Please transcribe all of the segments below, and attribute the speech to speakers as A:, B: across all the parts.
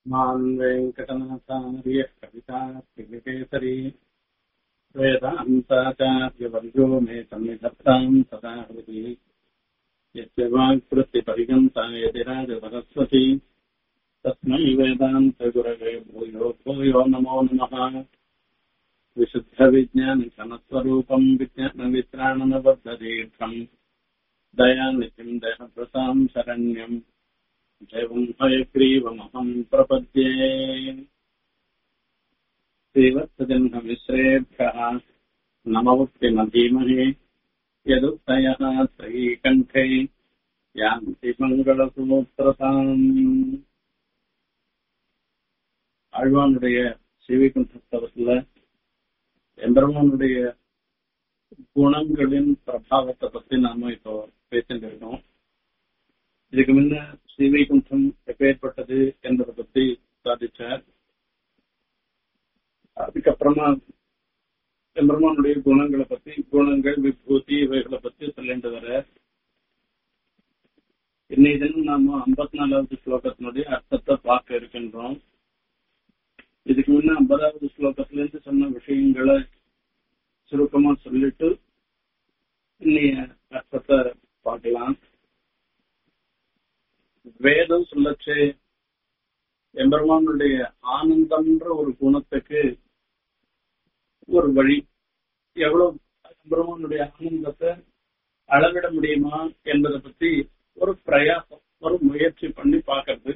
A: मान् वेङ्कटनाथार्यः कवितास्तिकेसरी वेदान्ताचार्यवर्यो मे सन्निधत्ताम् सदा हृदि यस्य वाक्कृतिपरिगन्ता यतिराजसरस्वती तस्मै वेदान्तगुरवे भूयो भूयो नमो नमः विशुद्धविज्ञानघनस्वरूपम् विज्ञानवित्राणनबद्धदीर्थम् दयानिधिम् दयप्रसाम् शरण्यम् एवम् हयग्रीवमहम् प्रपद्ये श्रीवत्सजह्नमिश्रेभ्यः नमवक्तिमधीमहे यदुक्तयः श्रीकण्ठे यान्ति மங்களசூத்திரதாம் ஆழ்வானுடைய சிவிகுண்டத்துல எம்பெருமானுடைய குணங்களின் பிரபாவத்தை பத்தி நாம இப்போ பேசிட்டு இருக்கோம் இதுக்கு முன்ன ஸ்ரீவைகுண்டம் எப்பேற்பட்டது என்பதை பத்தி சாதிச்சார் அதுக்கப்புறமா எம்பெருமானுடைய குணங்களை பத்தி குணங்கள் விபூதி இவைகளை பத்தி சொல்லிட்டு வர இன்னைக்கு தினம் நாம ஐம்பத்தி நாலாவது ஸ்லோகத்தினுடைய அர்த்தத்தை பார்க்க இருக்கின்றோம் இதுக்கு முன்ன ஐம்பதாவது ஸ்லோகத்துல இருந்து சொன்ன விஷயங்களை சுருக்கமா சொல்லிட்டு இன்னைய அர்த்தத்தை பார்க்கலாம் வேதம் சொல்லச்சு எம்பெருமானுடைய ஆனந்தம்ன்ற ஒரு குணத்துக்கு ஒரு வழி எவ்வளவு எம்பெருமானுடைய ஆனந்தத்தை அளவிட முடியுமா என்பதை பத்தி ஒரு பிரயாசம் ஒரு முயற்சி பண்ணி பார்க்கறது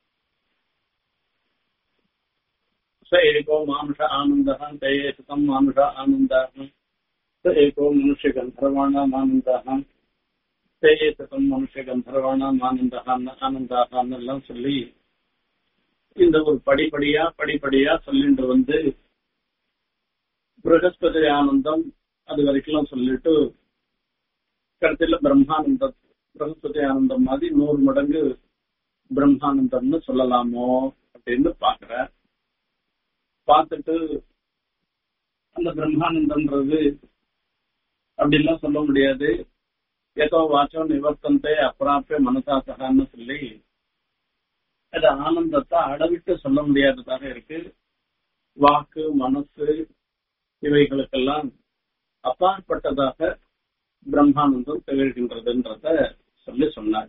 A: स एको मानुष आनन्दः ते सुतम् मानुष आनन्दाः स एको मनुष्यगन्धर्वाणाम् आनन्दाः ते சுத்தம் மனுஷ கந்தர்வானாம் ஆனந்தான் ஆனந்தாகான்னு எல்லாம் சொல்லி இந்த ஒரு படிப்படியா படிப்படியா சொல்லிட்டு வந்து பிரகஸ்பதி ஆனந்தம் அது வரைக்கும் சொல்லிட்டு கடைசியில பிரம்மானந்தம் பிரகஸ்பதி ஆனந்தம் மாதிரி நூறு மடங்கு பிரம்மானந்தம்னு சொல்லலாமோ அப்படின்னு பாக்குற பார்த்துட்டு அந்த பிரம்மானந்தம்ன்றது அப்படிலாம் சொல்ல முடியாது ஏதோ வாச்சோ நிவர்த்தந்தே அப்பிராப்பிய மனசாசகான்னு சொல்லி அது ஆனந்தத்தை அளவிட்டு சொல்ல முடியாததாக இருக்கு வாக்கு மனசு இவைகளுக்கெல்லாம் அப்பாற்பட்டதாக பிரம்மானந்தம் திகழ்கின்றதுன்றத சொல்லி சொன்னார்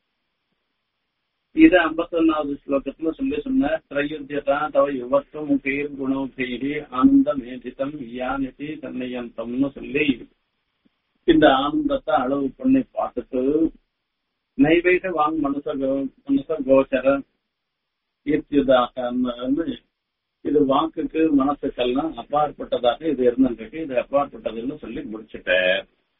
A: இது ஐம்பத்தி ஒன்னாவது ஸ்லோகத்துல சொல்லி சொன்ன திரையுத்தியதா தவ யுவத்துவ முகீர் குணோபேரி ஆனந்த மேதிதம் யானிதி தன்னையந்தம்னு சொல்லி இந்த ஆனந்தத்தை அளவு பண்ணி பார்த்துட்டு நைவேக வாங் மனச மனச கோச்சர ஈர்த்தியதாக இது வாக்குக்கு மனசுக்கெல்லாம் அப்பாற்பட்டதாக இது இருந்திருக்கு இது அப்பாற்பட்டதுன்னு சொல்லி முடிச்சுட்டேன்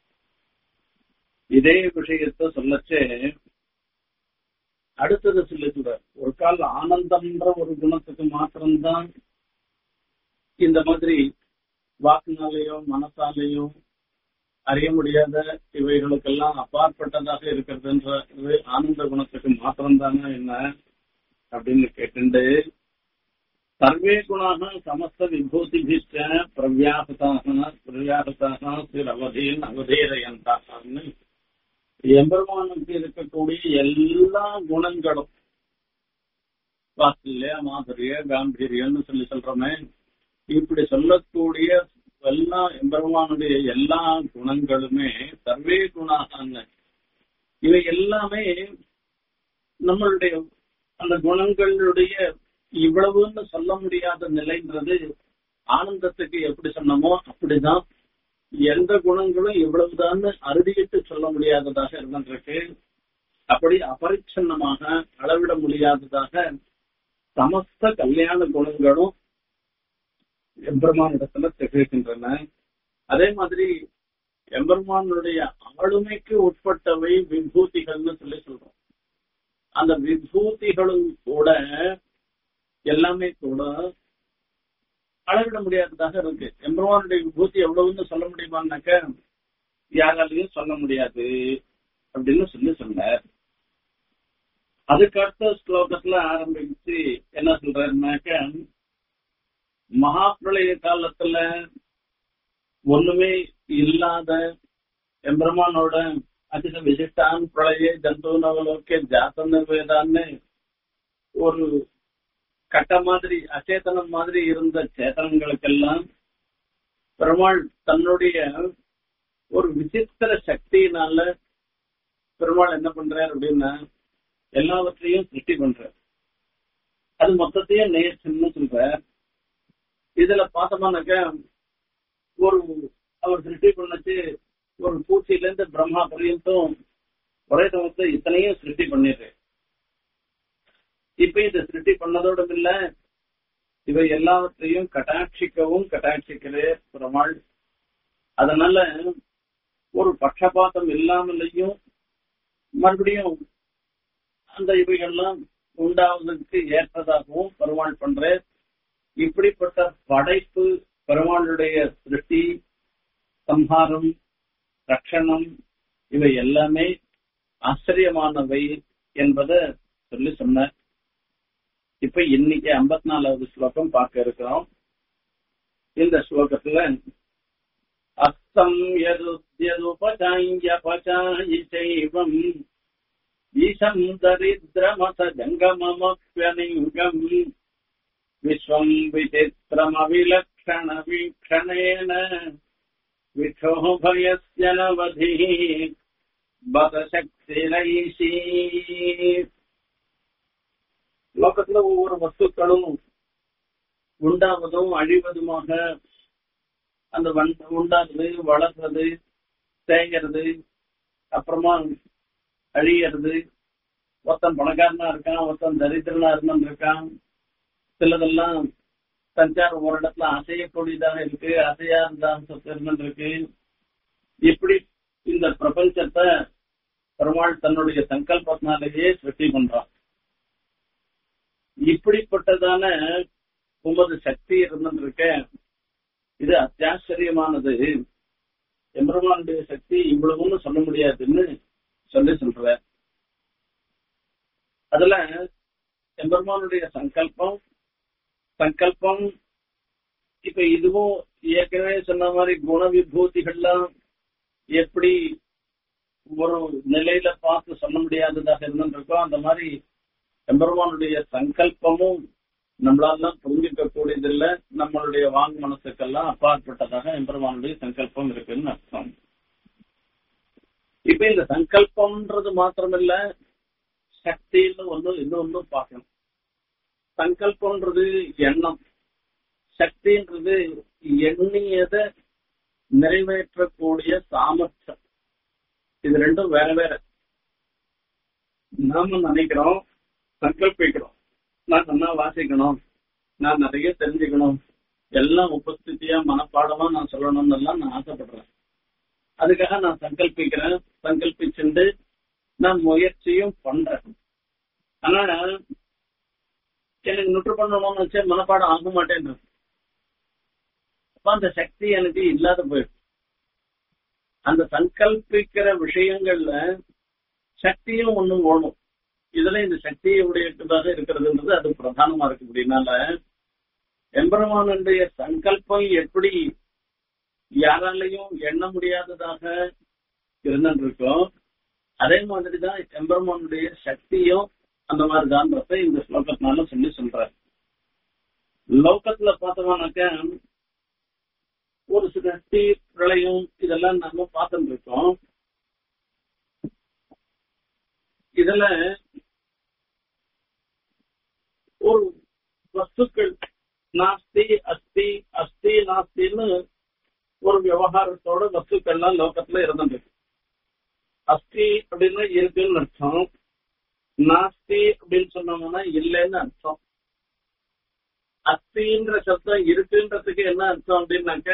A: இதே விஷயத்த சொல்லச்சே அடுத்தது சொல்லி சொல்ற ஒரு கால் ஆனந்தம்ன்ற ஒரு குணத்துக்கு மாத்திரம்தான் இந்த மாதிரி வாக்குனாலேயோ மனசாலேயோ அறிய முடியாத இவைகளுக்கெல்லாம் அப்பாற்பட்டதாக இருக்கிறதுன்றது ஆனந்த குணத்துக்கு மாத்திரம் தானே என்ன அப்படின்னு கேட்டு சர்வே குணாக சமஸ்த விபூதிபிஷ்ட பிரவியாசதாக பிரவியாசதாக சில அவதியின் அவதேரையந்தாகன்னு எம்பெருமானுக்கு இருக்கக்கூடிய எல்லா குணங்களும் வாத்சல்ய மாதுரிய காம்பீரியம்னு சொல்லி சொல்றோமே இப்படி சொல்லக்கூடிய எல்லா எம்பெருமானுடைய எல்லா குணங்களுமே சர்வே குணாக இவை எல்லாமே நம்மளுடைய அந்த குணங்களுடைய இவ்வளவுன்னு சொல்ல முடியாத நிலைன்றது ஆனந்தத்துக்கு எப்படி சொன்னமோ அப்படிதான் எந்த குணங்களும் இவ்வளவுதான் அறுதியிட்டு சொல்ல முடியாததாக இருந்திருக்கு அப்படி அபரிச்சன்னமாக அளவிட முடியாததாக சமஸ்த கல்யாண குணங்களும் எம்பெருமானிடத்துல திகழ்கின்றன அதே மாதிரி எம்பெருமானுடைய ஆளுமைக்கு உட்பட்டவை விபூதிகள்னு சொல்லி சொல்றோம் அந்த விபூதிகளும் கூட எல்லாமே கூட அளவிட முடியாததாக இருக்கு எம்பெருமானுடைய விபூதி எவ்வளவுன்னு சொல்ல முடியுமான்னாக்க யாராலையும் சொல்ல முடியாது அப்படின்னு சொல்லி சொன்னார் அதுக்கு அடுத்த ஸ்லோகத்துல ஆரம்பிச்சு என்ன சொல்றாருனாக்க மகாபிரளய காலத்துல ஒண்ணுமே இல்லாத எம்பெருமானோட அதிக விசிஷ்டான் பிரளய ஜந்து நவலோக்கிய ஜாத்த நிர்வேதான்னு ஒரு கட்ட மாதிரி அச்சேதனம் மாதிரி இருந்த சேதனங்களுக்கெல்லாம் பெருமாள் தன்னுடைய ஒரு விசித்திர சக்தியினால பெருமாள் என்ன பண்றார் அப்படின்னா எல்லாவற்றையும் சிருஷ்டி பண்றார் அது மொத்தத்தையும் நேர்ச்சுன்னு சொல்ற இதுல பார்த்தோம்னாக்க ஒரு அவர் சிருஷ்டி பண்ணச்சு ஒரு பூச்சியில இருந்து பிரம்மா பரியந்தம் ஒரே சமயத்துல இத்தனையும் சிருஷ்டி பண்ணிடுறேன் இப்ப இந்த சிருஷ்டி பண்ணதோட இல்ல இவை எல்லாவற்றையும் கட்டாட்சிக்கவும் கட்டாட்சிக்கிறே பெருமாள் அதனால ஒரு பட்சபாதம் இல்லாமலையும் மறுபடியும் அந்த இவைகள்லாம் உண்டாவதற்கு ஏற்றதாகவும் பெருமாள் பண்ற இப்படிப்பட்ட படைப்பு பெருமாளுடைய சிருஷ்டி சம்ஹாரம் ரட்சணம் இவை எல்லாமே ஆச்சரியமானவை என்பதை சொல்லி சொன்ன இப்ப இன்னைக்கு ஐம்பத்தி நாலாவது ஸ்லோகம் பார்க்க இருக்கிறோம் இந்த ஸ்லோகத்துல அஸ்தம் யதுபசாயபசாயி செய்வம் ஈசம் தரித்திரமச ஜங்கமமப்யலிங்கம் விஸ்வம் விசித்திரமவிலக்ஷண வீக்ஷணேன விஷோபயஸ்ய நவதிः பதசக்திரைஷீ லோகத்துல ஒவ்வொரு வஸ்துக்களும் உண்டாவதும் அழிவதுமாக அந்த உண்டாகுது வளர்றது தேய்கிறது அப்புறமா அழியறது ஒருத்தன் பணக்காரனா இருக்கான் ஒருத்தன் தரித்திரனா இருந்துட்டு இருக்கான் சிலதெல்லாம் சஞ்சாரம் ஒரு இடத்துல அசையக்கூடியதாக இருக்கு அசையாத அம்சத்து இருந்துட்டு இருக்கு இப்படி இந்த பிரபஞ்சத்தை பெருமாள் தன்னுடைய சங்கல்பத்தினாலேயே சிருஷ்டி பண்றான் இப்படிப்பட்டதான உமது சக்தி இருந்துருக்க இது அத்தியாச்சரியமானது எம்பெருமானுடைய சக்தி இவ்வளவுன்னு சொல்ல முடியாதுன்னு சொல்லி சொல்ற அதுல எம்பெருமானுடைய சங்கல்பம் சங்கல்பம் இப்ப இதுவும் ஏற்கனவே சொன்ன மாதிரி குண விபூதிகள்லாம் எப்படி ஒரு நிலையில பார்த்து சொல்ல முடியாததாக இருந்துருக்கோ அந்த மாதிரி எம்பெருமானுடைய சங்கல்பமும் நம்மளாலாம் புரிஞ்சுக்க கூடியதில்லை நம்மளுடைய வாங் மனசுக்கெல்லாம் அப்பாற்பட்டதாக எம்பெருமானுடைய சங்கல்பம் இருக்குன்னு அர்த்தம் இப்ப இந்த சங்கல்பம்ன்றது மாத்திரமில்ல சக்தின்னு ஒண்ணு இன்னொன்னும் பார்க்கணும் சங்கல்பம்ன்றது எண்ணம் சக்தின்றது எண்ணியதை நிறைவேற்றக்கூடிய சாமர்த்தியம் இது ரெண்டும் வேற வேற நாம நினைக்கிறோம் சங்கல்பிக்கிறோம் நான் நல்லா வாசிக்கணும் நான் நிறைய தெரிஞ்சுக்கணும் எல்லாம் உபஸ்தித்தியா மனப்பாடமா நான் சொல்லணும்னு எல்லாம் நான் ஆசைப்படுறேன் அதுக்காக நான் சங்கல்பிக்கிறேன் சங்கல்பிச்சுண்டு நான் முயற்சியும் பண்றேன் ஆனா எனக்கு நுற்று பண்ணணும்னு வச்சு மனப்பாடம் ஆக மாட்டேன் அப்ப அந்த சக்தி எனக்கு இல்லாத போயிடும் அந்த சங்கல்பிக்கிற விஷயங்கள்ல சக்தியும் ஒண்ணும் ஓணும் இதுல இந்த சக்தியை உடையதாக இருக்கிறதுன்றது அது பிரதானமா இருக்கு அப்படின்னால எம்பெருமானுடைய சங்கல்பம் எப்படி யாராலையும் எண்ண முடியாததாக இருந்துருக்கோம் அதே மாதிரிதான் எம்பெருமானுடைய சக்தியும் அந்த மாதிரிதான்றத இந்த ஸ்லோகத்தினால சொல்லி சொல்றாரு லோகத்துல பார்த்தோம்னாக்க ஒரு சிருஷ்டி பிரளயம் இதெல்லாம் நம்ம பார்த்துட்டு இருக்கோம் இதுல ஒரு வஸ்துக்கள் நாஸ்தி அஸ்தி அஸ்தி நாஸ்தின்னு ஒரு விவகாரத்தோட வஸ்துக்கள்லாம் லோகத்துல இருந்துருக்கு அஸ்தி அப்படின்னா இருக்குன்னு அர்த்தம் நாஸ்தி அப்படின்னு சொன்னோம்னா இல்லைன்னு அர்த்தம் அஸ்தின்ற சப்தம் இருக்குன்றதுக்கு என்ன அர்த்தம் அப்படின்னாக்க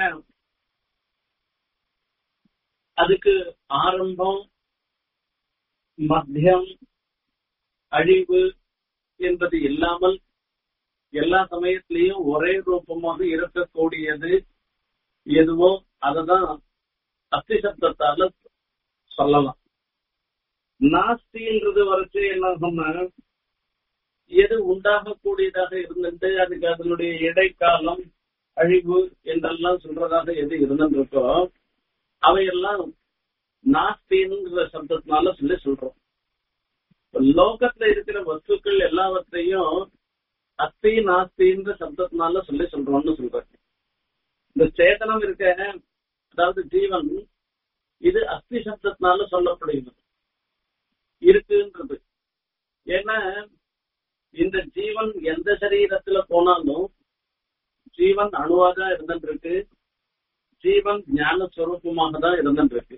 A: அதுக்கு ஆரம்பம் மத்தியம் அழிவு என்பது இல்லாமல் எல்லா சமயத்திலையும் ஒரே ரூபமாக இருக்கக்கூடியது எதுவோ அததான் அஸ்தி சப்தத்தால சொல்லலாம் நாஸ்தின்றது வரைச்சு என்ன சொன்னா எது உண்டாகக்கூடியதாக இருந்துட்டு அதுக்கு அதனுடைய இடைக்காலம் அழிவு என்றெல்லாம் சொல்றதாக எது இருந்துருக்கோ அவையெல்லாம் நாஸ்தின்ற சப்தத்தினால சொல்லி சொல்றோம் லோகத்துல இருக்கிற வஸ்துக்கள் எல்லாவற்றையும் அஸ்தி நாஸ்தின்ற சப்தத்தினால சொல்லி சொல்றோம்னு சொல்றேன் இந்த சேதனம் இருக்க அதாவது ஜீவன் இது அஸ்தி சப்தத்தினால சொல்லப்படுகிறது இருக்குன்றது ஏன்னா இந்த ஜீவன் எந்த சரீரத்துல போனாலும் ஜீவன் அணுவாதான் இருந்துருக்கு ஜீவன் ஞான ஸ்வரூபமாக தான் இருந்துருக்கு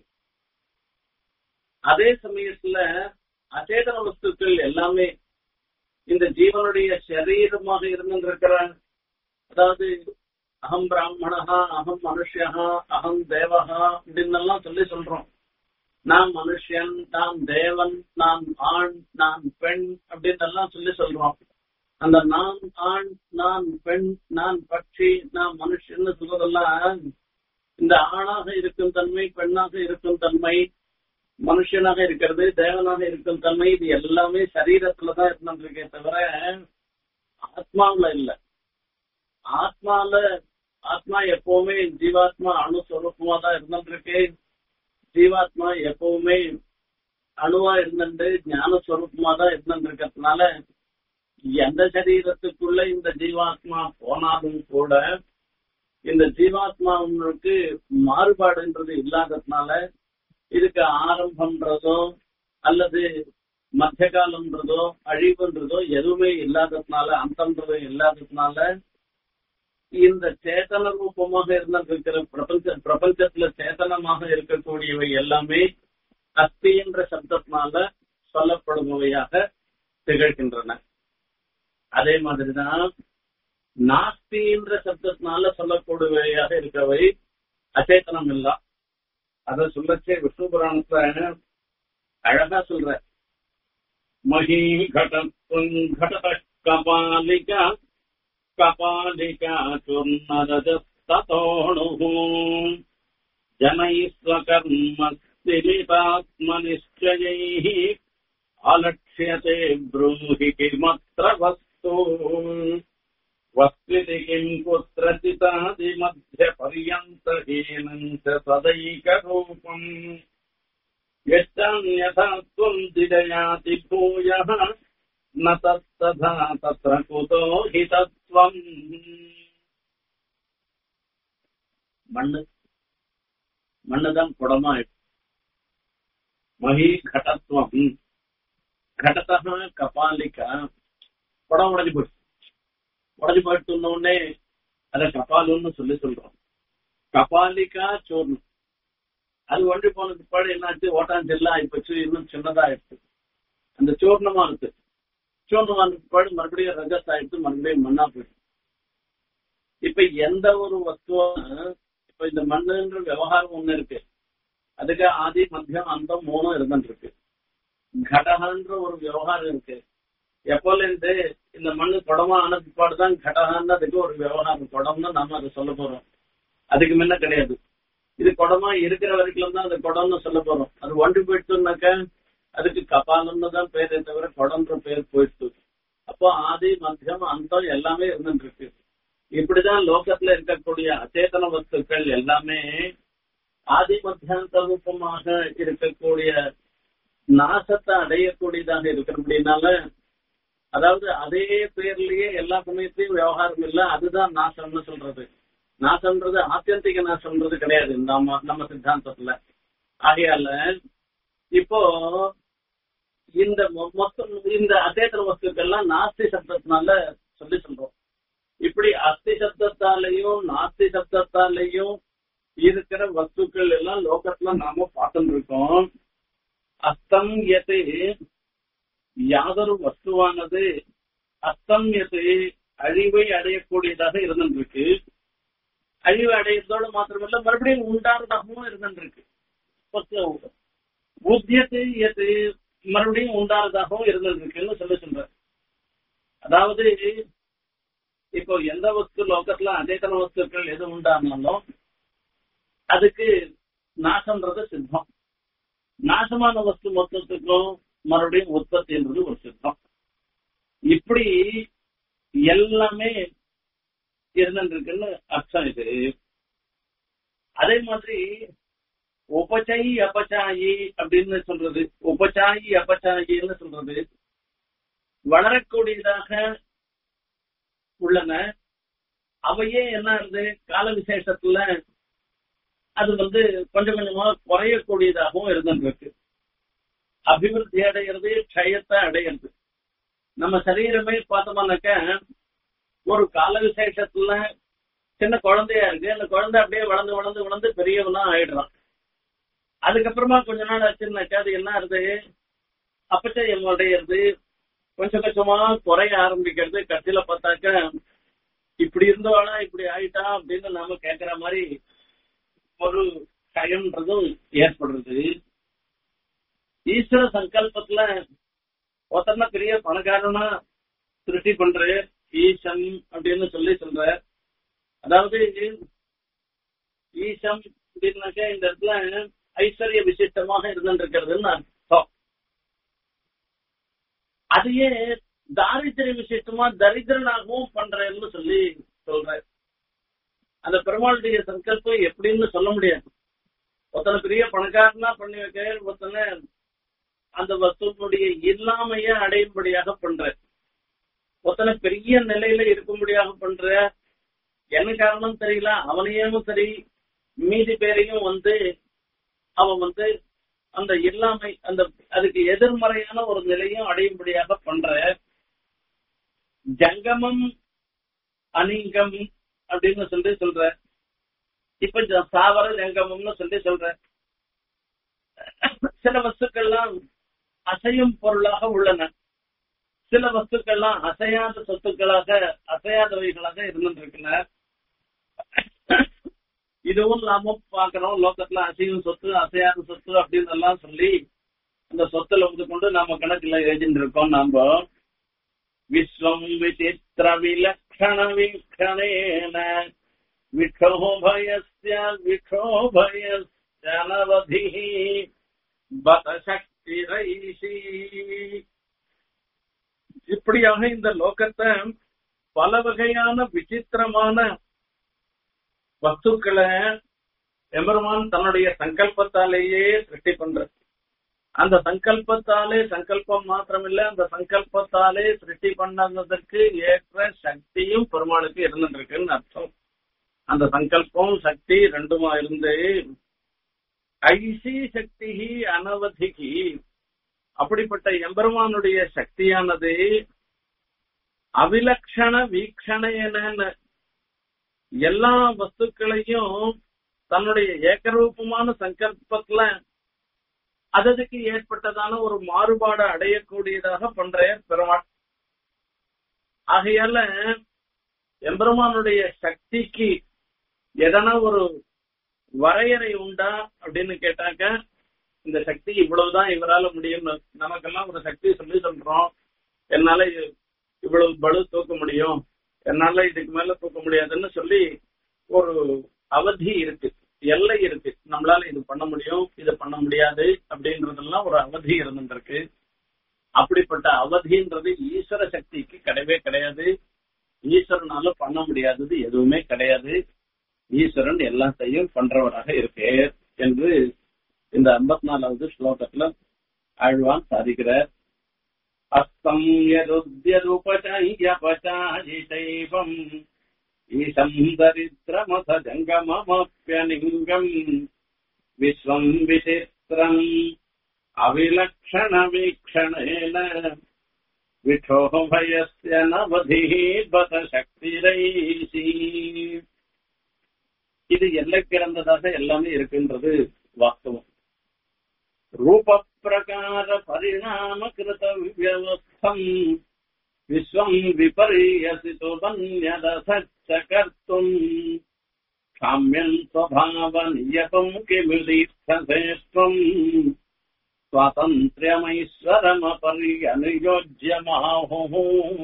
A: அதே சமயத்துல அச்சேதன வஸ்துக்கள் எல்லாமே இந்த ஜீவனுடைய சரீரமாக இருந்திருக்கிற அதாவது அகம் பிராமணா அகம் மனுஷா அகம் தேவகா அப்படின்னு எல்லாம் சொல்லி சொல்றோம் நான் மனுஷன் நான் தேவன் நான் ஆண் நான் பெண் அப்படின்னு எல்லாம் சொல்லி சொல்றோம் அந்த நான் ஆண் நான் பெண் நான் பட்சி நான் மனுஷன்னு சொல்றதெல்லாம் இந்த ஆணாக இருக்கும் தன்மை பெண்ணாக இருக்கும் தன்மை மனுஷனாக இருக்கிறது தேவனாக இருக்கும் தன்மை இது எல்லாமே சரீரத்துலதான் இருந்திருக்கே தவிர ஆத்மாவுல இல்ல ஆத்மால ஆத்மா எப்பவுமே ஜீவாத்மா அணுஸ்வரூபமா தான் இருந்துருக்கு ஜீவாத்மா எப்பவுமே அணுவா இருந்துட்டு ஞான ஸ்வரூபமா தான் இருந்துருக்கிறதுனால எந்த சரீரத்துக்குள்ள இந்த ஜீவாத்மா போனாலும் கூட இந்த ஜீவாத்மாவுக்கு மாறுபாடுன்றது இல்லாததுனால இதுக்கு ஆரம்பம்ன்றதோ அல்லது மத்திய காலம்ன்றதோ அழிவுன்றதோ எதுவுமே இல்லாததுனால அந்தம்ன்றதோ இல்லாததுனால இந்த சேத்தன ரூபமாக இருந்திருக்கிற பிரபஞ்ச பிரபஞ்சத்துல சேத்தனமாக இருக்கக்கூடியவை எல்லாமே அஸ்தி என்ற சப்தத்தினால சொல்லப்படுபவையாக திகழ்கின்றன அதே மாதிரிதான் நாஸ்தி என்ற சப்தத்தினால சொல்லக்கூடியவையாக இருக்கவை அச்சேதனம் இல்ல அத சொல்லச்சே விஷ்ணு புராணத்துல அழகா சொல்ற மகி கடத்தும் கடத கபாலிகா கபாலிகா சுர்ணரஜஸ்தோணு जनैस्वकर्मस्तिलितात्मनिश्चयैः अलक्ष्यते ब्रूहि किमत्र वस्तु वस्त्विति किम् कुत्रचितादिमध्यपर्यन्तहीनम् च सदैकरूपम् यश्चान्यथा त्वम् दिदयाति भूयः न तत्तथा तत्र कुतो हि तत्त्वम् மண்ணு மண்ணுதான் குடமா மகி கடத்துவம் கடத்தக கபாலிக்கா குடம் உடஞ்சு போச்சு உடஞ்சு போயிட்டு உடனே அத கபாலுன்னு சொல்லி சொல்றோம் கபாலிக்கா சோர்ணம் அது ஒன்றி போன பிற்பாடு என்னாச்சு ஓட்டாஞ்செல்லாம் ஆயிப்போச்சு இன்னும் சின்னதா ஆயிடுச்சு அந்த சூர்ணமா இருக்கு சூர்ணமான பிற்பாடு மறுபடியும் ரஜஸ் ஆயிடுச்சு மறுபடியும் மண்ணா போயிடுச்சு இப்ப எந்த ஒரு வஸ்துவும் இப்ப இந்த மண்ணுன்ற விவகாரம் ஒண்ணு இருக்கு அதுக்கு ஆதி மத்தியம் அந்தம் மூணும் இருந்துருக்கு கடகன்ற ஒரு விவகாரம் இருக்கு எப்போல இருந்து இந்த மண்ணு குடமா ஆன பிற்பாடு தான் கடகான்னு அதுக்கு ஒரு விவகாரம் குடம்னு நாம அதை சொல்ல போறோம் அதுக்கு முன்ன கிடையாது இது குடமா இருக்கிற வரைக்கும் தான் அந்த குடம்னு சொல்ல போறோம் அது ஒன்று போயிடுச்சுனாக்க அதுக்கு கபாலம்னு தான் பேரே தவிர குடம்ன்ற பேர் போயிடுச்சு அப்போ ஆதி மத்தியம் அந்தம் எல்லாமே இருந்துட்டு இருக்கு இப்படிதான் லோகத்துல இருக்கக்கூடிய அச்சேதன வஸ்துக்கள் எல்லாமே ஆதி மத்தியாந்த ரூபமாக இருக்கக்கூடிய நாசத்தை அடையக்கூடியதாக இருக்கிறபடினால அதாவது அதே பேர்லயே எல்லா சமயத்தையும் விவகாரம் இல்ல அதுதான் நாசம்னு சொல்றது நாசம்ன்றது ஆத்தியந்திக நாசம்ன்றது கிடையாது நம்ம நம்ம சித்தாந்தத்துல ஆகையால இப்போ இந்த மொத்தம் இந்த அச்சேதன வஸ்துக்கள்லாம் நாஸ்தி சப்தத்தினால சொல்லி சொல்றோம் இப்படி அஸ்தி சப்தத்தாலையும் நாஸ்தி சப்தத்தாலையும் இருக்கிற வஸ்துக்கள் எல்லாம் லோகத்துல நாம பார்த்துட்டு இருக்கோம் அஸ்தம் எது யாதொரு வஸ்துவானது அஸ்தம் எது அழிவை அடையக்கூடியதாக இருந்துருக்கு அழிவு அடையதோடு மாத்திரமல்ல மறுபடியும் உண்டானதாகவும் இருந்துருக்கு புத்தியத்து எது மறுபடியும் உண்டானதாகவும் இருந்துருக்குன்னு சொல்லி சொல்ற அதாவது இப்போ எந்த வஸ்து லோகத்துல அச்சேதன வஸ்துக்கள் எது உண்டானாலும் அதுக்கு நாசம்ன்றது சித்தம் நாசமான வஸ்து மொத்தத்துக்கும் மறுபடியும் உற்பத்தின்றது ஒரு சித்தம் இப்படி எல்லாமே இருந்துருக்குன்னு அர்த்தம் இது அதே மாதிரி உபச்சாயி அபச்சாயி அப்படின்னு சொல்றது உபச்சாயி அபச்சாயின்னு சொல்றது வளரக்கூடியதாக உள்ளன அவையே என்ன ஆகுது கால விசேஷத்துல அது வந்து கொஞ்சம் கொஞ்சமா குறையக்கூடியதாகவும் இருந்துருக்கு அபிவிருத்தி அடைகிறது க்ஷயத்தை அடையிறது நம்ம சரீரமே பார்த்தோம்னாக்க ஒரு கால விசேஷத்துல சின்ன குழந்தையா இருக்கு அந்த குழந்தை அப்படியே வளர்ந்து வளர்ந்து வளர்ந்து பெரியவனா ஆயிடுறான் அதுக்கப்புறமா கொஞ்ச நாள் ஆச்சுன்னாக்கா அது என்ன ஆகுது அப்பச்சயம் அடையிறது கொஞ்சம் கொஞ்சமா குறைய ஆரம்பிக்கிறது கடைசியில பார்த்தாக்க இப்படி இருந்தவாளா இப்படி ஆயிட்டா அப்படின்னு நாம கேக்குற மாதிரி ஒரு கயம்ன்றதும் ஏற்படுறது ஈஸ்வர சங்கல்பத்துல ஒருத்தன பெரிய பணக்காரனா திருஷ்டி பண்ற ஈசன் அப்படின்னு சொல்லி சொல்ற அதாவது ஈசம் அப்படின்னாக்க இந்த இடத்துல ஐஸ்வர்ய விசிஷ்டமாக இருந்துருக்கிறதுன்னு அர்த்தம் அதையே தாரித்திரிய விசிஷ்டமா தரித்திரனாகவும் பண்றேன்னு சொல்லி சொல்ற அந்த பெருமாளுடைய சங்கல்பம் எப்படின்னு சொல்ல முடியாது ஒருத்தனை பெரிய பணக்காரனா பண்ணி வைக்க ஒருத்தனை அந்த வஸ்துனுடைய இல்லாமைய அடையும்படியாக பண்ற ஒருத்தனை பெரிய நிலையில இருக்கும்படியாக பண்ற என்ன காரணம் தெரியல அவனையும் சரி மீதி பேரையும் வந்து அவன் வந்து அந்த இல்லாமை அந்த அதுக்கு எதிர்மறையான ஒரு நிலையும் அடையும்படியாக பண்ற ஜங்கமம் அனிங்கம் அப்படின்னு சொல்லி சொல்ற இப்ப ஜ- சாவர ஜங்கமம்னு சொல்லி சொல்ற சில வஸ்துக்கள்லாம் அசையும் பொருளாக உள்ளன சில வஸ்துக்கள்லாம் அசையாத சொத்துக்களாக அசையாதவைகளாக இருந்துருக்கின்றன இதுவும் நாம பாக்குறோம் லோகத்துல அசையும் சொத்து அசையாத சொத்து அப்படின்னு எல்லாம் சொல்லி அந்த சொத்துல வந்து கொண்டு நாம கணக்குல எழுதிட்டு இருக்கோம் நாம விஸ்வம் விசித்திர விலக்ஷண வீக்ஷணேன விக்ஷோபயஸ்ய விக்ஷோபயஸ்யனவதி பத சக்தி ரைஷி இப்படியாக இந்த லோகத்தை பல வகையான விசித்திரமான வஸ்துக்களை எம்பெருமான் தன்னுடைய சங்கல்பத்தாலேயே சிருஷ்டி பண்ற அந்த சங்கல்பத்தாலே சங்கல்பம் மாத்திரமில்ல அந்த சங்கல்பத்தாலே சிருஷ்டி பண்ணதற்கு ஏற்ற சக்தியும் பெருமாளுக்கு இருந்துருக்குன்னு அர்த்தம் அந்த சங்கல்பம் சக்தி ரெண்டுமா இருந்து ஐசி சக்தி அனவதிகி அப்படிப்பட்ட எம்பெருமானுடைய சக்தியானது அவிலக்ஷண வீக்ஷணையன எல்லா வஸ்துக்களையும் தன்னுடைய ஏகரூபமான சங்கல்பத்துல அததுக்கு ஏற்பட்டதான ஒரு மாறுபாடு அடையக்கூடியதாக பண்ற பெருமாள் ஆகையால எம்பெருமானுடைய சக்திக்கு எதனா ஒரு வரையறை உண்டா அப்படின்னு கேட்டாக்க இந்த சக்தி இவ்வளவுதான் இவரால முடியும் நமக்கெல்லாம் ஒரு சக்தி சொல்லி சொல்றோம் என்னால இ- இவ்வளவு பளு தூக்க முடியும் என்னால இதுக்கு மேல தூக்க முடியாதுன்னு சொல்லி ஒரு அவதி இருக்கு எல்லை இருக்கு நம்மளால இது பண்ண முடியும் இது பண்ண முடியாது அப்படின்றதெல்லாம் ஒரு அவதி இருந்துருக்கு அப்படிப்பட்ட அவதின்றது ஈஸ்வர சக்திக்கு கிடையவே கிடையாது ஈஸ்வரனால பண்ண முடியாதது எதுவுமே கிடையாது ஈஸ்வரன் எல்லாத்தையும் பண்றவராக இருக்கே என்று இந்த ஐம்பத்தி நாலாவது ஸ்லோகத்துல ஆழ்வான் சாதிக்கிறார் அஸ்தம் யதுத்யதுபச்சாயிசைவம் ஈசம் தரித்திரமத ஜங்கமமப்பியலிங்கம் விஸ்வம் விசித்திரம் அவிலக்ஷண வீக்ஷணேன விட்டோபயஸ்ய நவதிः பத சக்திரைசி இது எல்லை கிடந்ததாக எல்லாமே இருக்குன்றது வாஸ்தவம் ரூப பிரகார பரிணாம கிருத வியவஸ்தம் விஸ்வம் விபர்யசிतो வன்யதசச்ச கர்த்தும் சாமியம் ஸ்வபாவ நியபம் கிமிதீர்த்தசேஷ்டம் சுவாதந்திரியமைஸ்வரமபரியனுயோஜ்யமாஹு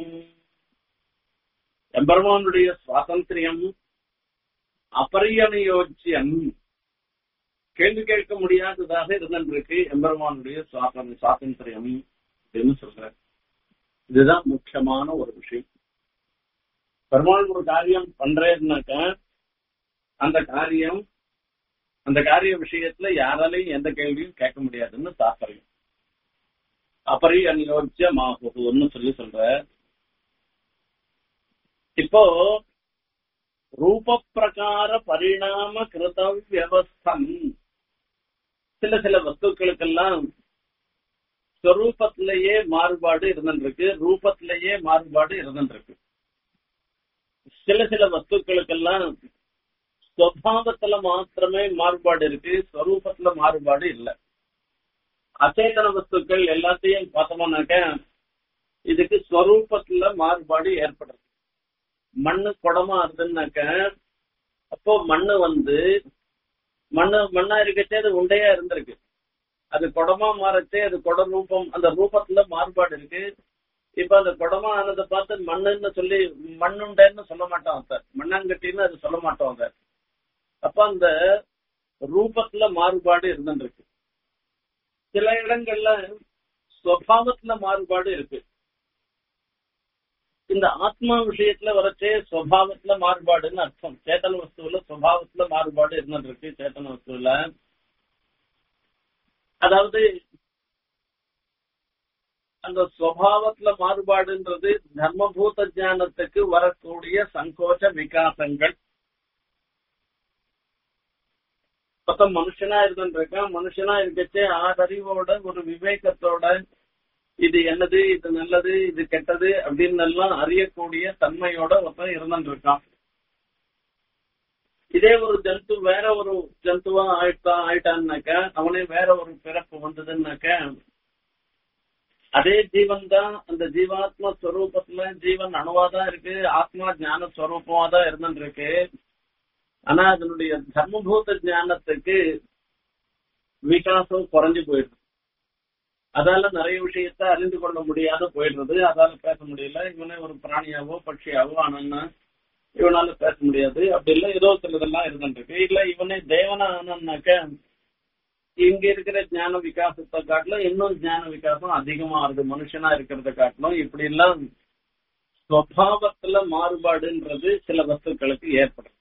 A: எம்பெருமானுடைய சுவாதந்திரியம் அபரியனுயோஜ்யம் கேள்வி கேட்க முடியாததாக இருந்திருக்கு எம்பெருமானுடைய சுவாதம் சுவாதந்திரியம் அப்படின்னு சொல்ற இதுதான் முக்கியமான ஒரு விஷயம் பெருமாள் ஒரு காரியம் பண்றேன்னாக்க அந்த காரியம் அந்த காரிய விஷயத்துல யாராலையும் எந்த கேள்வியும் கேட்க முடியாதுன்னு தாற்பயம் அப்பரி அநியோஜ்யமாகுன்னு சொல்லி சொல்ற இப்போ ரூப பிரகார பரிணாம கிருத வியவஸ்தம் சில சில வஸ்துக்களுக்கெல்லாம் ஸ்வரூபத்திலேயே மாறுபாடு இருந்துருக்கு ரூபத்திலேயே மாறுபாடு இருந்துருக்கு சில சில வஸ்துக்களுக்கெல்லாம் ஸ்வபாவத்துல மாத்திரமே மாறுபாடு இருக்கு ஸ்வரூபத்துல மாறுபாடு இல்லை அச்சேதன வஸ்துக்கள் எல்லாத்தையும் பார்த்தோம்னாக்க இதுக்கு ஸ்வரூபத்துல மாறுபாடு ஏற்படுறது மண்ணு குடமா இருந்துன்னாக்க அப்போ மண்ணு வந்து மண்ணு மண்ணா இருக்கச்சே அது உண்டையா இருந்திருக்கு அது குடமா மாறச்சே அது குட ரூபம் அந்த ரூபத்துல மாறுபாடு இருக்கு இப்ப அந்த குடமா ஆனதை பார்த்து மண்ணுன்னு சொல்லி மண்ணுண்டேன்னு சொல்ல மாட்டோம் சார் மண்ணாங்கட்டின்னு அது சொல்ல மாட்டோம் சார் அப்ப அந்த ரூபத்துல மாறுபாடு இருந்துருக்கு சில இடங்கள்ல ஸ்வபாவத்துல மாறுபாடு இருக்கு இந்த ஆத்மா விஷயத்துல வரச்சே ஸ்வபாவத்துல மாறுபாடுன்னு அர்த்தம் சேத்தன வஸ்துவில ஸ்வபாவத்துல மாறுபாடு இருந்துருக்கு சேத்தன வஸ்துவில அதாவது அந்த ஸ்வபாவத்துல மாறுபாடுன்றது தர்மபூத ஞானத்துக்கு வரக்கூடிய சங்கோச்ச விகாசங்கள் மொத்தம் மனுஷனா இருந்துருக்கான் மனுஷனா இருக்கச்சே ஆறறிவோட ஒரு விவேகத்தோட இது என்னது இது நல்லது இது கெட்டது அப்படின்னு எல்லாம் அறியக்கூடிய தன்மையோட ஒருத்தன் இருந்துட்டு இருக்கான் இதே ஒரு ஜந்து வேற ஒரு ஜந்துவா ஆயிட்டா ஆயிட்டான்னாக்க அவனே வேற ஒரு பிறப்பு வந்ததுன்னாக்க அதே ஜீவன் தான் அந்த ஜீவாத்ம ஸ்வரூபத்துல ஜீவன் அணுவாதான் இருக்கு ஆத்மா ஞான ஸ்வரூபமா தான் இருந்துட்டு இருக்கு ஆனா அதனுடைய தர்மபூத ஞானத்துக்கு விகாசம் குறைஞ்சு போயிடுது அதால நிறைய விஷயத்த அறிந்து கொள்ள முடியாத போயிடுறது அதால பேச முடியல இவனே ஒரு பிராணியாவோ பட்சியாவோ ஆனன்னா இவனால பேச முடியாது அப்படி இல்ல ஏதோ சிலதெல்லாம் இருந்துருக்கு இல்ல இவனே தேவனா ஆனான்னாக்க இங்க இருக்கிற ஞான விகாசத்தை காட்டிலும் இன்னும் ஞான விகாசம் அதிகமா ஆகுது மனுஷனா இருக்கிறத காட்டிலும் இப்படி எல்லாம் ஸ்வபாவத்துல மாறுபாடுன்றது சில வஸ்துக்களுக்கு ஏற்படும்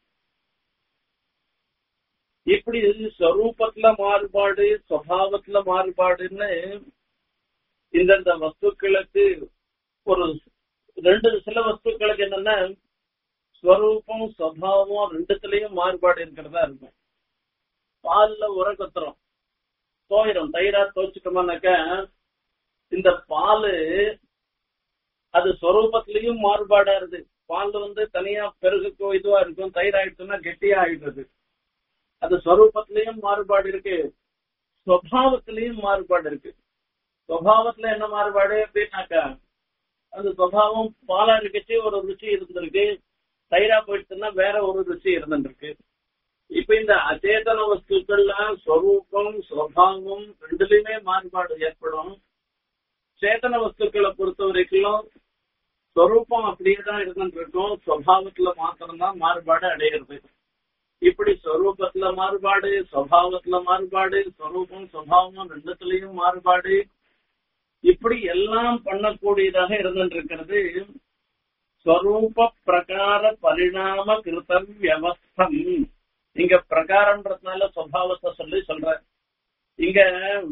A: இப்படி ஸ்வரூபத்துல மாறுபாடு சுவாவத்துல மாறுபாடுன்னு இந்தந்த வஸ்துக்களுக்கு ஒரு ரெண்டு சில வஸ்துக்களுக்கு என்னன்னா ஸ்வரூபம் சுவாவம் ரெண்டுத்துலயும் மாறுபாடு இருக்கிறதா இருக்கும் பால்ல உரக்கத்துறோம் தோயிரும் தயிரா தோச்சிட்டோம்னாக்க இந்த பால் அது ஸ்வரூபத்திலையும் மாறுபாடா இருக்கு பால் வந்து தனியா பெருகுக்கோ இதுவா இருக்கும் தயிர் ஆயிடுச்சுன்னா கெட்டியா ஆயிடுறது அது ஸ்வரூபத்திலையும் மாறுபாடு இருக்கு சுவாவத்திலையும் மாறுபாடு இருக்கு சுவாவத்துல என்ன மாறுபாடு அப்படின்னாக்கா அந்த சுவாவம் பாலா இருக்கச்சு ஒரு ருச்சி இருந்திருக்கு தயிரா போயிடுச்சுன்னா வேற ஒரு ருச்சி இருந்துருக்கு இப்ப இந்த அச்சேதன வஸ்துக்கள்ல ஸ்வரூபம் சுவாவம் ரெண்டுலயுமே மாறுபாடு ஏற்படும் சேதன வஸ்துக்களை பொறுத்த வரைக்கும் ஸ்வரூபம் அப்படியே தான் இருந்துட்டு இருக்கும் சுவாவத்துல மாத்திரம்தான் மாறுபாடு அடையிறது இப்படி ஸ்வரூபத்துல மாறுபாடு சுவாவத்துல மாறுபாடு ஸ்வரூபம் சுவாவம் ரெண்டுத்துலயும் மாறுபாடு இப்படி எல்லாம் பண்ணக்கூடியதாக இருந்துட்டு இருக்கிறது ஸ்வரூப பிரகார பரிணாம கிருத்தம் வியவஸ்தம் இங்க பிரகாரம்ன்றதுனால சுவாவத்தை சொல்லி சொல்ற இங்க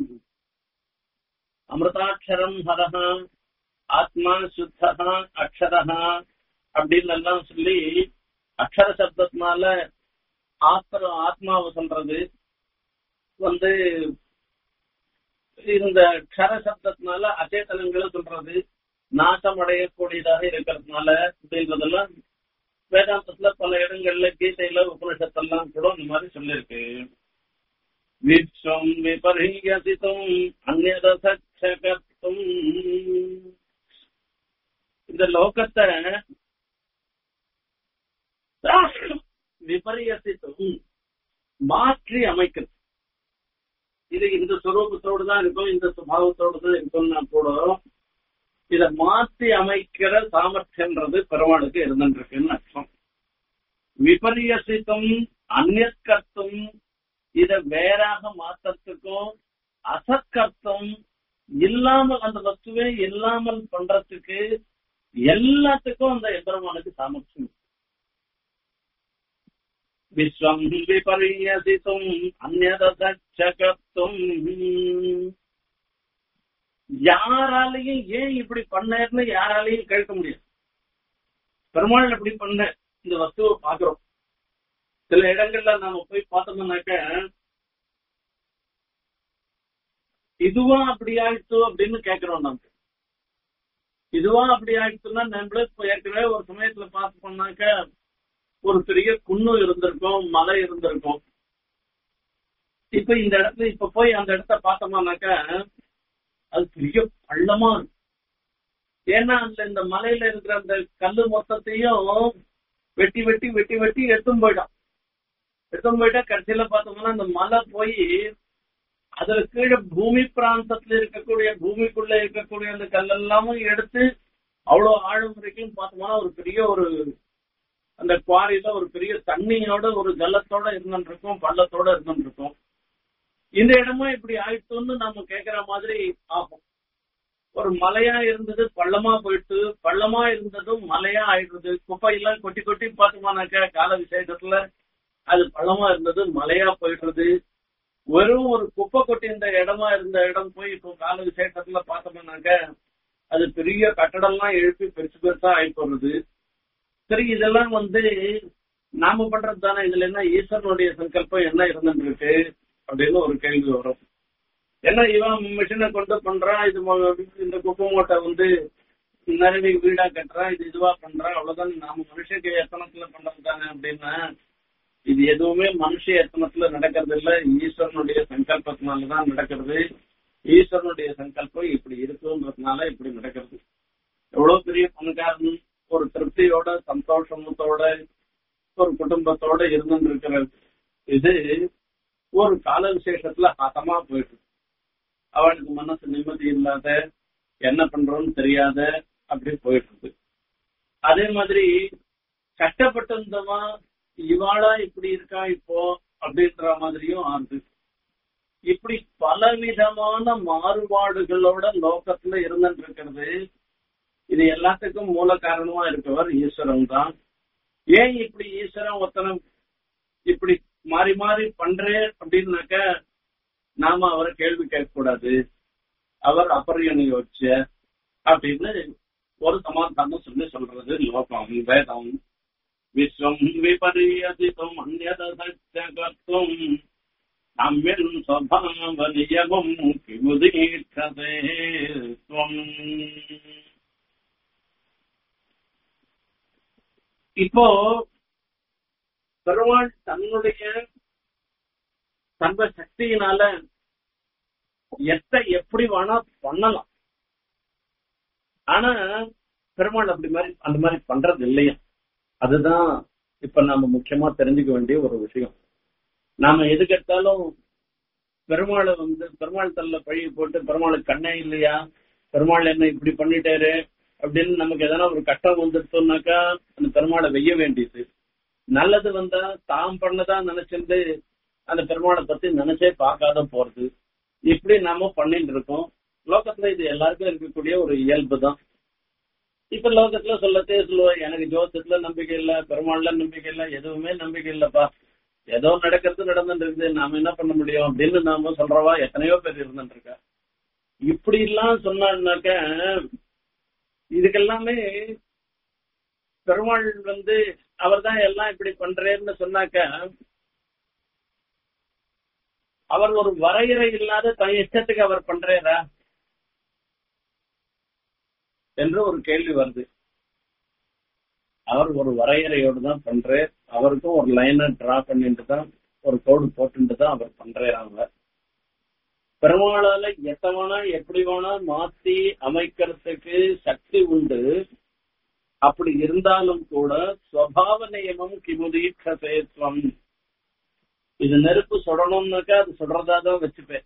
A: அமிர்தாட்சரம் ஹரஹா ஆத்மா சுத்தகா அக்ஷரஹா அப்படின்னு எல்லாம் சொல்லி அக்ஷர சப்தத்தினால ஆத்திர ஆத்மாவை சொல்றது வந்து இந்த க்ஷர சப்தத்தினால அச்சேதனங்களை சொல்றது நாசம் அடையக்கூடியதாக இருக்கிறதுனால அப்படின்றதெல்லாம் வேதாந்தத்துல பல இடங்கள்ல கீதையில உபனிஷத்தெல்லாம் கூட இந்த மாதிரி சொல்லியிருக்கு விஸ்வம் விபரீயசித்தும் அந்நதசக்ஷகத்தும் இந்த லோகத்தை விபரியசித்தும் மாற்றி அமைக்கிறது இது இந்த சுரூபத்தோடு தான் இருக்கும் இந்த சுபாவத்தோடு தான் இருக்கும்னா கூட இத மாற்றி அமைக்கிற சாமர்த்தியன்றது பெருமாளுக்கு இருந்துருக்குன்னு அர்த்தம் விபரியசித்தும் அந்நற்கர்த்தும் இத வேறாக மாற்றத்துக்கும் அசத்கர்த்தம் இல்லாமல் அந்த வஸ்துவே இல்லாமல் பண்றதுக்கு எல்லாத்துக்கும் அந்த எம்பெருமானுக்கு சாமர்த்தியம் விஸ்வம் விபரியசித்தும் அந்நதசக்ஷகத்தும் யாராலையும் ஏன் இப்படி பண்ணேன்னு யாராலையும் கேட்க முடியாது பெருமாள் அப்படி பண்ண இந்த வஸ்துவை பாக்குறோம் சில இடங்கள்ல நாம போய் பார்த்தோம்னாக்க இதுவா அப்படி ஆயிடுச்சு அப்படின்னு கேக்குறோம் நம்ம இதுவா அப்படி ஆயிடுச்சுன்னா நம்மளே இப்ப ஏற்கனவே ஒரு சமயத்துல பார்த்து பண்ணாக்க ஒரு பெரிய குன்னு இருந்திருக்கும் மலை இருந்திருக்கும் இப்ப இந்த இடத்துல இப்ப போய் அந்த இடத்த பார்த்தோம்னாக்க அது பெரிய பள்ளமா இருக்கும் ஏன்னா அந்த இந்த மலையில இருக்கிற அந்த கல்லு மொத்தத்தையும் வெட்டி வெட்டி வெட்டி வெட்டி எடுத்தும் போயிடும் எடுத்தும் போயிட்டா கடைசியில பார்த்தோம்னா அந்த மலை போய் அதுல கீழே பூமி பிராந்தத்துல இருக்கக்கூடிய பூமிக்குள்ள இருக்கக்கூடிய அந்த கல்லெல்லாமும் எடுத்து அவ்வளவு ஆழம் வரைக்கும் பார்த்தோம்னா ஒரு பெரிய ஒரு அந்த குவாரியில ஒரு பெரிய தண்ணியோட ஒரு ஜலத்தோட இருந்துருக்கும் பள்ளத்தோட இருந்துருக்கும் இந்த இடமும் இப்படி ஆயிடுச்சுன்னு நம்ம கேக்குற மாதிரி ஆகும் ஒரு மலையா இருந்தது பள்ளமா போயிட்டு பள்ளமா இருந்ததும் மலையா ஆயிடுறது குப்பையெல்லாம் கொட்டி கொட்டி பார்த்தோம்னாக்கா கால விசேஷத்துல அது பள்ளமா இருந்தது மலையா போயிடுறது வெறும் ஒரு குப்பை கொட்டி இந்த இடமா இருந்த இடம் போய் இப்போ கால விசேஷத்துல பார்த்தோம்னாக்க அது பெரிய கட்டடம்லாம் எழுப்பி பெருசு பெருசா ஆகி போடுறது சரி இதெல்லாம் வந்து நாம பண்றது தானே இதுல என்ன ஈஸ்வரனுடைய சங்கல்பம் என்ன இருந்துருக்கு அப்படின்னு ஒரு கேள்வி வரும் ஏன்னா இவன் மிஷினை கொண்டு பண்றான் இது இந்த குப்பை மூட்டை வந்து நிறைய வீடா கட்டுறான் இது இதுவா பண்றான் அவ்வளவுதான் நாம மனுஷக்கு எத்தனத்துல பண்றது தானே அப்படின்னா இது எதுவுமே மனுஷ எத்தனத்துல நடக்கிறது இல்ல ஈஸ்வரனுடைய சங்கல்பத்தினாலதான் நடக்கிறது ஈஸ்வரனுடைய சங்கல்பம் இப்படி இருக்குன்றதுனால இப்படி நடக்கிறது எவ்வளவு பெரிய பணக்காரன் ஒரு திருப்தியோட சந்தோஷத்தோட ஒரு குடும்பத்தோட இருந்துட்டு இருக்கிற இது ஒரு கால விசேஷத்துல ஹதமா போயிட்டு அவனுக்கு மனசு நிம்மதி இல்லாத என்ன பண்றோம்னு தெரியாத அப்படி போயிட்டு இருக்கு அதே மாதிரி கஷ்டப்பட்டிருந்தவா இவாளா இப்படி இருக்கா இப்போ அப்படின்ற மாதிரியும் ஆகுது இப்படி பலவிதமான மாறுபாடுகளோட லோகத்துல இருந்துட்டு இருக்கிறது இது எல்லாத்துக்கும் மூல காரணமா இருக்கவர் ஈஸ்வரன் தான் ஏன் இப்படி ஈஸ்வரன் ஒத்தனை இப்படி மாறி மாறி பண்றேன் அப்படின்னாக்க நாம அவரை கேள்வி கேட்க கூடாது அவர் அபரியணி வச்ச அப்படின்னு ஒரு சமாதானம் சொல்லி சொல்றது லோகம் வேதம் விஸ்வம் விபரியதிதம் அந்நதசக்தம் நம்மின் ஸ்வபாவ நியமம் கிமுதீட்சதே துவம் இப்போ பெருமாள் தன்னுடைய சர்வ சக்தியினால எத்த எப்படி வேணா பண்ணலாம் ஆனா பெருமாள் அப்படி மாதிரி அந்த மாதிரி பண்றது இல்லையா அதுதான் இப்ப நாம முக்கியமா தெரிஞ்சுக்க வேண்டிய ஒரு விஷயம் நாம எது கேட்டாலும் பெருமாளை வந்து பெருமாள் தள்ள பழி போட்டு பெருமாளுக்கு கண்ணே இல்லையா பெருமாள் என்ன இப்படி பண்ணிட்டாரு அப்படின்னு நமக்கு எதனா ஒரு கஷ்டம் வந்துட்டோம்னாக்கா அந்த பெருமாளை வெய்ய வேண்டியது நல்லது வந்தா தாம் பண்ணதா நினைச்சிருந்து அந்த பெருமாளை பத்தி நினைச்சே பார்க்காத போறது இப்படி நாம பண்ணிட்டு இருக்கோம் லோகத்துல இது எல்லாருக்கும் இருக்கக்கூடிய ஒரு இயல்பு தான் இப்ப லோகத்துல சொல்லத்தே சொல்லுவோம் எனக்கு ஜோசத்துல நம்பிக்கை இல்ல பெருமாள்ல நம்பிக்கை இல்ல எதுவுமே நம்பிக்கை இல்லப்பா ஏதோ நடக்கிறது நடந்துட்டு இருக்குது நாம என்ன பண்ண முடியும் அப்படின்னு நாம சொல்றவா எத்தனையோ பேர் இருந்துட்டு இருக்கா இப்படி எல்லாம் சொன்னாக்க இதுக்கெல்லாமே பெருமாள் வந்து அவர் தான் எல்லாம் இப்படி பண்றேன்னு சொன்னாக்க அவர் ஒரு வரையறை இல்லாத தன் இஷ்டத்துக்கு அவர் பண்றாரா என்று ஒரு கேள்வி வருது அவர் ஒரு வரையறையோடு தான் பண்றார் அவருக்கும் ஒரு லைனை டிரா பண்ணிட்டு தான் ஒரு கோடு போட்டுட்டு தான் அவர் பண்றாங்க பெருமாளால எத்தவனா எப்படி வேணா மாத்தி அமைக்கிறதுக்கு சக்தி உண்டு அப்படி இருந்தாலும் கூட சுவாவ நியமம் கிமுதீட்சேத்வம் இது நெருப்பு சுடணும்னாக்கா அது சுடுறதா தான் வச்சுப்பேன்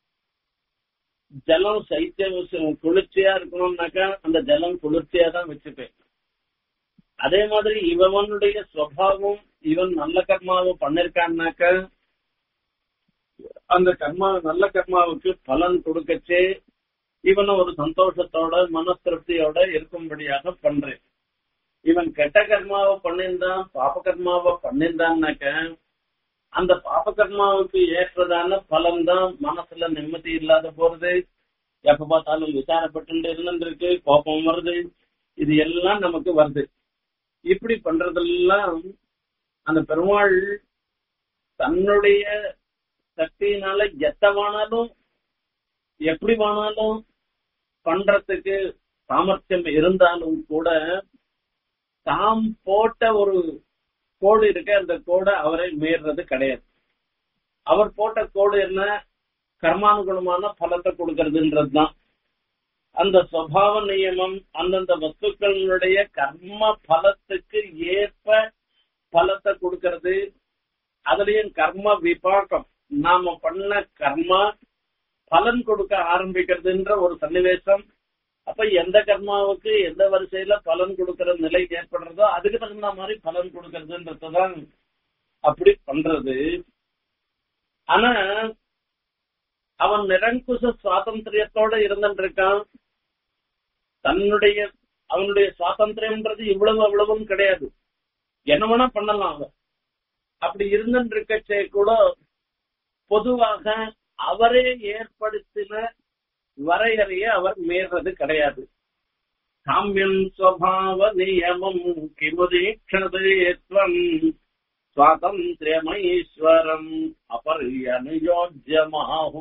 A: ஜலம் சைத்தியம் குளிர்ச்சியா இருக்கணும்னாக்கா அந்த ஜலம் குளிர்ச்சியா தான் வச்சுப்பேன் அதே மாதிரி இவனுடைய சுவாவம் இவன் நல்ல கர்மாவும் பண்ணிருக்கான்னாக்க அந்த கர்மா நல்ல கர்மாவுக்கு பலன் கொடுக்கச்சே இவனை ஒரு சந்தோஷத்தோட மன திருப்தியோட இருக்கும்படியாக பண்றேன் இவன் கெட்ட கர்மாவை பண்ணிருந்தான் பாப கர்மாவை பண்ணிருந்தான்னாக்க அந்த பாப கர்மாவுக்கு ஏற்றதான பலன் தான் மனசுல நிம்மதி இல்லாத போறது எப்ப பார்த்தாலும் விசாரப்பட்டு இருந்துருக்கு கோபம் வருது இது எல்லாம் நமக்கு வருது இப்படி பண்றதெல்லாம் அந்த பெருமாள் தன்னுடைய சக்தியினால எத்தவானாலும் எப்படி வேணாலும் பண்றதுக்கு சாமர்த்தியம் இருந்தாலும் கூட தாம் போட்ட ஒரு கோடு இருக்கு அந்த கோடை அவரை மீறது கிடையாது அவர் போட்ட கோடு என்ன கர்மானுகுணமான பலத்தை கொடுக்கறதுன்றதுதான் அந்த சுவாவ நியமம் அந்தந்த வஸ்துக்களுடைய கர்ம பலத்துக்கு ஏற்ப பலத்தை கொடுக்கறது அதுலயும் கர்ம விபாகம் நாம பண்ண கர்மா பலன் கொடுக்க ஆரம்பிக்கிறதுன்ற ஒரு சன்னிவேசம் அப்ப எந்த கர்மாவுக்கு எந்த வரிசையில பலன் கொடுக்கிற நிலை ஏற்படுறதோ அதுக்கு தகுந்த மாதிரி பலன் கொடுக்கறதுன்றதுதான் அப்படி பண்றது ஆனா அவன் நிரங்குச சுவாதந்திரியத்தோட இருந்துட்டு இருக்கான் தன்னுடைய அவனுடைய சுவாதந்திரம்ன்றது இவ்வளவு அவ்வளவும் கிடையாது என்ன வேணா பண்ணலாம் அவன் அப்படி இருந்துட்டு இருக்கச்சே கூட பொதுவாக அவரே ஏற்படுத்தின வரையறையை அவர் மீறது கிடையாது காமியம் ஸ்வபாவ நியமம் கிமுதீக்ஷதேத்வம் சுவாதந்திரமைஸ்வரம் அபரியனுயோஜ்யமாஹு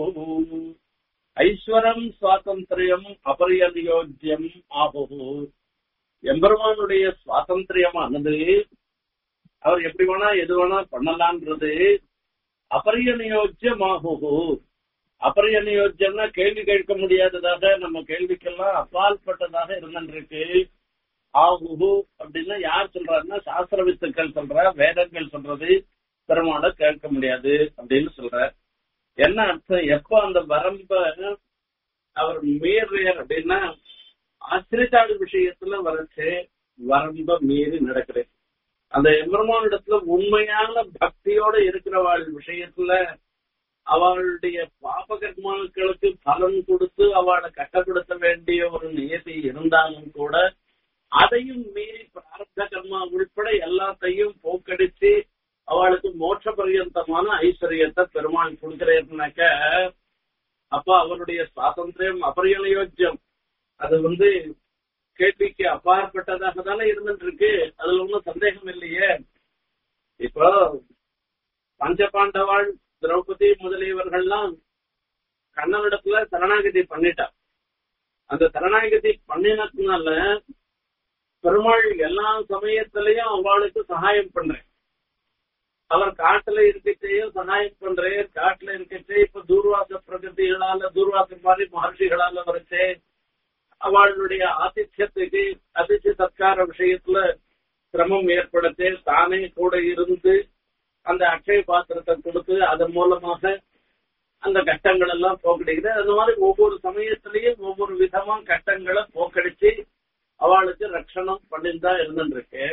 A: ஐஸ்வரம் சுவாதந்திரியம் அபரியனுயோஜ்யம் ஆஹு எம்பெருமானுடைய சுவாதந்திரியமானது அவர் எப்படி வேணா எது வேணா பண்ணலான்றது அபரியநியோஜ்யமாகு அபரியநியோஜ்யம்னா கேள்வி கேட்க முடியாததாக நம்ம கேள்விக்கெல்லாம் அப்பாற்பட்டதாக இருந்திருக்கு ஆகுகு அப்படின்னா யார் சொல்றாருன்னா சாஸ்திர வித்துக்கள் சொல்ற வேதங்கள் சொல்றது பெருமாளை கேட்க முடியாது அப்படின்னு சொல்ற என்ன அர்த்தம் எப்ப அந்த வரம்ப அவர் மீறியர் அப்படின்னா ஆசிரித்தாடு விஷயத்துல வரைச்சு வரம்ப மீறி நடக்கிறேன் அந்த எம்பெருமானிடத்துல உண்மையான பக்தியோட இருக்கிறவாள் விஷயத்துல அவளுடைய பாபகர்மாக்களுக்கு பலன் கொடுத்து அவளை கட்டப்படுத்த வேண்டிய ஒரு நியதி இருந்தாலும் கூட அதையும் மீறி பிரார்த்த கர்மா உள்பட எல்லாத்தையும் போக்கடிச்சு அவளுக்கு மோட்ச பரியந்தமான ஐஸ்வர்யத்தை பெருமாள் கொடுக்கிறேன்னாக்க அப்ப அவருடைய சுவாதந்திரம் அபரியனயோஜ்யம் அது வந்து கேள்விக்கு அப்பாற்பட்டதாக தானே இருந்துட்டு இருக்கு அதுல ஒன்றும் சந்தேகம் இல்லையே இப்போ பஞ்சபாண்டவாள் திரௌபதி முதலியவர்கள்லாம் கண்ணனிடத்துல சரணாகதி பண்ணிட்டா அந்த சரணாகதி பண்ணினதுனால பெருமாள் எல்லா சமயத்திலையும் அவளுக்கு சகாயம் பண்றேன் அவர் காட்டுல இருக்கச்சேயும் சகாயம் பண்றேன் காட்டுல இருக்கச்சே இப்ப தூர்வாச பிரகதிகளால தூர்வாச மாதிரி மகர்ஷிகளால வரைச்சே அவளுடைய ஆதித்யத்துக்கு அதிர்ச்சி சத்கார விஷயத்துல சிரமம் ஏற்படுத்தி தானே கூட இருந்து அந்த அக்ஷய பாத்திரத்தை கொடுத்து அதன் மூலமாக அந்த கஷ்டங்கள் எல்லாம் போக்கடிக்குது அந்த மாதிரி ஒவ்வொரு சமயத்திலையும் ஒவ்வொரு விதமா கஷ்டங்களை போக்கடிச்சு அவளுக்கு ரட்சணம் பண்ணிதான் இருந்துருக்கு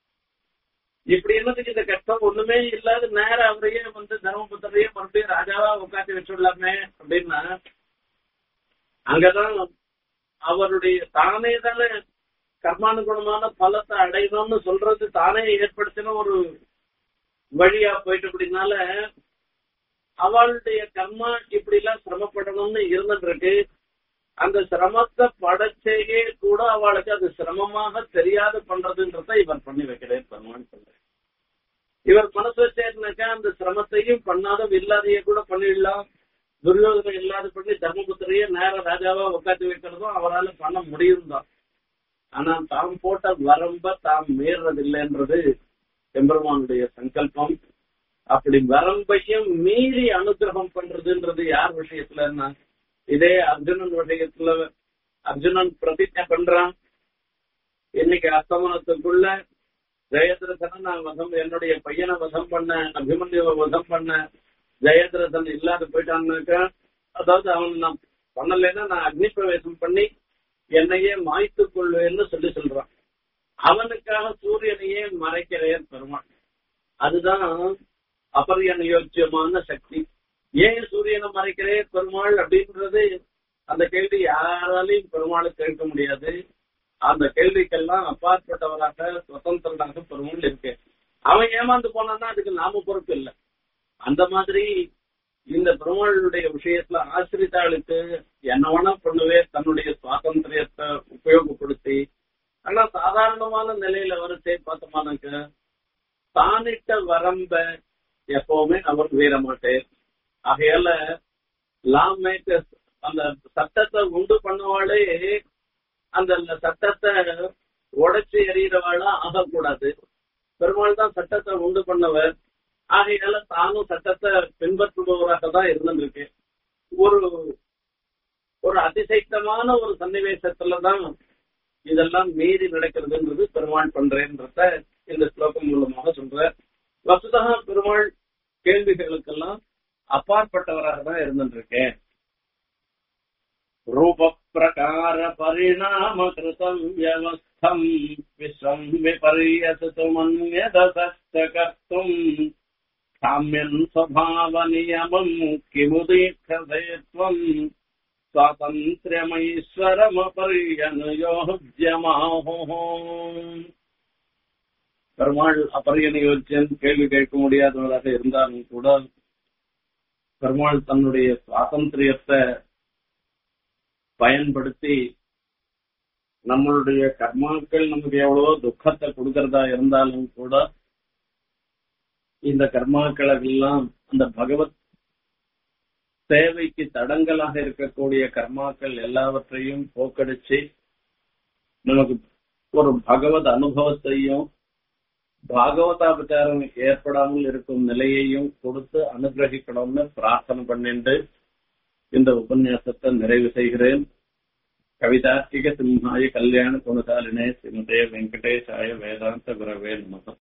A: இப்படி என்னதுக்கு இந்த கஷ்டம் ஒண்ணுமே இல்லாத நேர அவரையே வந்து தர்மபுத்திரையே மறுபடியும் ராஜாவா உட்காந்து வச்சுடலாமே அப்படின்னா அங்கதான் அவருடைய தானே தானே கர்மானுகுணமான பலத்தை அடையணும்னு சொல்றது தானே ஏற்படுத்தின ஒரு வழியா போயிட்டு அப்படின்னால அவளுடைய கர்மா இப்படி எல்லாம் சிரமப்படணும்னு இருந்துட்டு இருக்கு அந்த சிரமத்தை படைச்சேயே கூட அவளுக்கு அது சிரமமாக தெரியாது பண்றதுன்றத இவர் பண்ணி வைக்கிறேன் பெருமான் சொல்றேன் இவர் மனசு வச்சேன்னாக்கா அந்த சிரமத்தையும் பண்ணாத இல்லாதைய கூட பண்ணிடலாம் துரியோதனை இல்லாத பண்ணி தர்மபுத்திரையே நேர ராஜாவா உட்காந்து வைக்கிறதும் அவரால் பண்ண முடியும் தான் ஆனா தாம் போட்ட வரம்ப தாம் மீறதில்லைன்றது எம்பெருமானுடைய சங்கல்பம் அப்படி வரம்பையும் மீறி அனுகிரகம் பண்றதுன்றது யார் விஷயத்துலன்னா இதே அர்ஜுனன் விஷயத்துல அர்ஜுனன் பிரதிஜை பண்றான் இன்னைக்கு அஸ்தமனத்துக்குள்ள ஜெயத்ரதனை நான் வதம் என்னுடைய பையனை வதம் பண்ண அபிமன்யுவை வதம் பண்ண ஜெயத்ரதன் இல்லாத போயிட்டான்னாக்கா அதாவது அவன் நான் பண்ணலைன்னா நான் அக்னி பிரவேசம் பண்ணி என்னையே மாய்த்து கொள்வேன்னு சொல்லி சொல்றான் அவனுக்காக சூரியனையே மறைக்கிறேன் பெருமாள் அதுதான் அபரியநியோஜ்யமான சக்தி ஏன் சூரியனை மறைக்கிறேன் பெருமாள் அப்படின்றது அந்த கேள்வி யாராலையும் பெருமாளை கேட்க முடியாது அந்த கேள்விக்கெல்லாம் அப்பாற்பட்டவராக சுதந்திரனாக பெருமாள் இருக்கு அவன் ஏமாந்து போனான்னா அதுக்கு நாம பொறுப்பு இல்லை அந்த மாதிரி இந்த பெருமாளுடைய விஷயத்துல ஆசிரித்தாளுக்கு என்ன வேணா பண்ணுவே தன்னுடைய சுவாதந்திரியத்தை உபயோகப்படுத்தி ஆனா சாதாரணமான நிலையில வரச்சே பார்த்தோமானாக்க தானிட்ட வரம்ப எப்பவுமே அவர் வீர மாட்டேன் ஆகையால லா மேக்கர்ஸ் அந்த சட்டத்தை உண்டு பண்ணவாளே அந்த சட்டத்தை உடைச்சு எறிகிறவாளா ஆகக்கூடாது பெருமாள் தான் சட்டத்தை உண்டு பண்ணவர் ஆகையால தானும் சட்டத்தை பின்பற்றுபவராக தான் இருந்திருக்கு ஒரு ஒரு அதிசைத்தமான ஒரு சன்னிவேசத்துலதான் இதெல்லாம் மீறி நடக்கிறதுன்றது பெருமாள் பண்றேன்றத இந்த ஸ்லோகம் மூலமாக சொல்ற வசுதா பெருமாள் கேள்விகளுக்கெல்லாம் அப்பாற்பட்டவராக தான் இருந்துருக்கேன் ரூப பிரகார பரிணாம கிருதம் வியவஸ்தம் விஸ்வம் விபரியசுமன்யதசஸ்த கர்த்தும் சாமியன் ஸ்வபாவ நியமம் கிமுதீட்சதேத்வம் சுவாதந்திரமீஸ்வரமபரியனுயோஜ்யமாஹோ பெருமாள் அபரியனுயோஜ்யன் கேள்வி கேட்க முடியாதவராக இருந்தாலும் கூட பெருமாள் தன்னுடைய சுவாதந்திரியத்தை பயன்படுத்தி நம்மளுடைய கர்மாக்கள் நமக்கு எவ்வளவோ துக்கத்தை கொடுக்கறதா இருந்தாலும் கூட இந்த கர்மாக்களை எல்லாம் அந்த பகவத் சேவைக்கு தடங்கலாக இருக்கக்கூடிய கர்மாக்கள் எல்லாவற்றையும் போக்கடிச்சு நமக்கு ஒரு பகவத் அனுபவத்தையும் பாகவதாபச்சாரம் ஏற்படாமல் இருக்கும் நிலையையும் கொடுத்து அனுகிரகிக்கணும்னு பிரார்த்தனை பண்ணிட்டு இந்த உபன்யாசத்தை நிறைவு செய்கிறேன் கவிதார்த்திக சிம்ஹாய கல்யாண குணசாலினே ஸ்ரீமதே வெங்கடேசாய வேதாந்த குரவே நமகம்